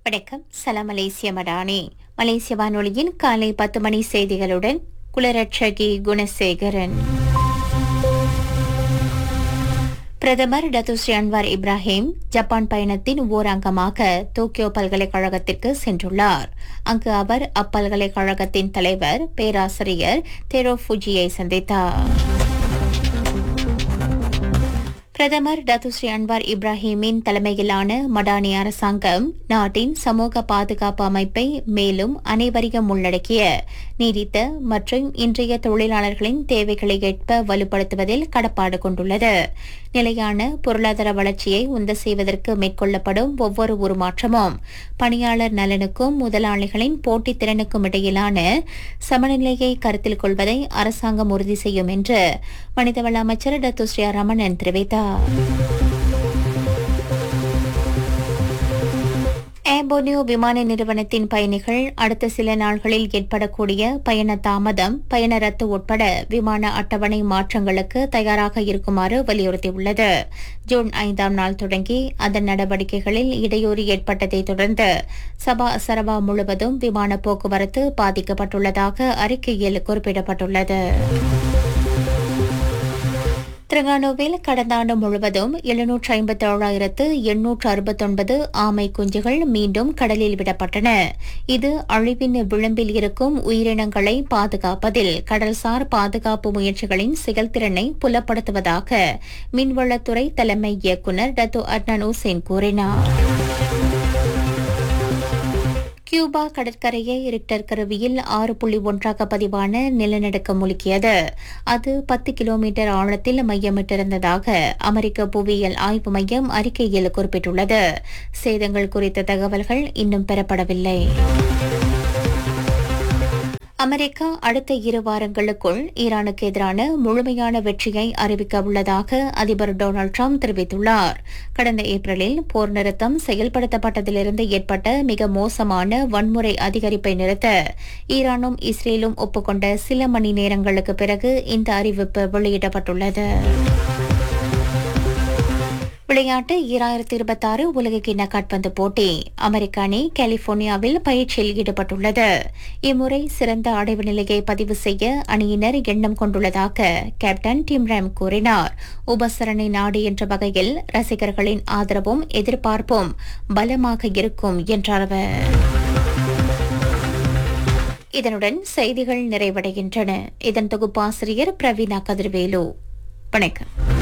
வணக்கம் சலாம் மலேசிய மடானி மலேசிய வானொலியின் காலை பத்து மணி செய்திகளுடன் குலரட்சகி குணசேகரன் பிரதமர் டத்துஸ்ரீ அன்வார் இப்ராஹிம் ஜப்பான் பயணத்தின் ஓர் அங்கமாக டோக்கியோ பல்கலைக்கழகத்திற்கு சென்றுள்ளார் அங்கு அவர் அப்பல்கலைக்கழகத்தின் தலைவர் பேராசிரியர் தெரோ ஃபுஜியை சந்தித்தார் பிரதமர் டத்துஸ்ரீ அன்வார் இப்ராஹிமின் தலைமையிலான மடானி அரசாங்கம் நாட்டின் சமூக பாதுகாப்பு அமைப்பை மேலும் அனைவரையும் உள்ளடக்கிய நீடித்த மற்றும் இன்றைய தொழிலாளர்களின் தேவைகளை ஏற்ப வலுப்படுத்துவதில் கடப்பாடு கொண்டுள்ளது நிலையான பொருளாதார வளர்ச்சியை உந்த செய்வதற்கு மேற்கொள்ளப்படும் ஒவ்வொரு உருமாற்றமும் பணியாளர் நலனுக்கும் முதலாளிகளின் போட்டித் திறனுக்கும் இடையிலான சமநிலையை கருத்தில் கொள்வதை அரசாங்கம் உறுதி செய்யும் என்று மனிதவள அமைச்சர் டத்துஸ்ரீ ரமணன் தெரிவித்தார் ஏம்போனியோ விமான நிறுவனத்தின் பயணிகள் அடுத்த சில நாள்களில் ஏற்படக்கூடிய பயண தாமதம் பயண ரத்து உட்பட விமான அட்டவணை மாற்றங்களுக்கு தயாராக இருக்குமாறு வலியுறுத்தியுள்ளது ஜூன் ஐந்தாம் நாள் தொடங்கி அதன் நடவடிக்கைகளில் இடையூறு ஏற்பட்டதை தொடர்ந்து சபா சரபா முழுவதும் விமான போக்குவரத்து பாதிக்கப்பட்டுள்ளதாக அறிக்கையில் குறிப்பிடப்பட்டுள்ளது திரங்கானுவில் கடந்த ஆண்டு முழுவதும் எழுநூற்று ஐம்பத்தி ஏழாயிரத்து எண்ணூற்று அறுபத்தொன்பது ஆமை குஞ்சுகள் மீண்டும் கடலில் விடப்பட்டன இது அழிவின் விளிம்பில் இருக்கும் உயிரினங்களை பாதுகாப்பதில் கடல்சார் பாதுகாப்பு முயற்சிகளின் செயல்திறனை புலப்படுத்துவதாக மீன்வளத்துறை தலைமை இயக்குநர் டத்து அட்னான் உசேன் கூறினார் கியூபா கடற்கரையை ரிக்டர் கருவியில் ஆறு புள்ளி ஒன்றாக பதிவான நிலநடுக்கம் முழுக்கியது அது பத்து கிலோமீட்டர் ஆழத்தில் மையமிட்டிருந்ததாக அமெரிக்க புவியியல் ஆய்வு மையம் அறிக்கையில் குறிப்பிட்டுள்ளது சேதங்கள் குறித்த தகவல்கள் இன்னும் பெறப்படவில்லை அமெரிக்கா அடுத்த இரு வாரங்களுக்குள் ஈரானுக்கு எதிரான முழுமையான வெற்றியை அறிவிக்க உள்ளதாக அதிபர் டொனால்டு ட்ரம்ப் தெரிவித்துள்ளார் கடந்த ஏப்ரலில் போர் நிறுத்தம் செயல்படுத்தப்பட்டதிலிருந்து ஏற்பட்ட மிக மோசமான வன்முறை அதிகரிப்பை நிறுத்த ஈரானும் இஸ்ரேலும் ஒப்புக்கொண்ட சில மணி நேரங்களுக்கு பிறகு இந்த அறிவிப்பு வெளியிடப்பட்டுள்ளது விளையாட்டு ஈராயிரத்தி இருபத்தாறு உலகக்கிண்ண காட்பந்து போட்டி அமெரிக்க அணி கலிபோர்னியாவில் பயிற்சியில் ஈடுபட்டுள்ளது இம்முறை சிறந்த அடைவு நிலையை பதிவு செய்ய அணியினர் எண்ணம் கொண்டுள்ளதாக கேப்டன் டிம் ரேம் கூறினார் உபசரணை நாடு என்ற வகையில் ரசிகர்களின் ஆதரவும் எதிர்பார்ப்பும் பலமாக இருக்கும் என்றார் அவர் இதனுடன் செய்திகள் நிறைவடைகின்றன இதன் தொகுப்பாசிரியர் பிரவீனா கதிர்வேலு வணக்கம்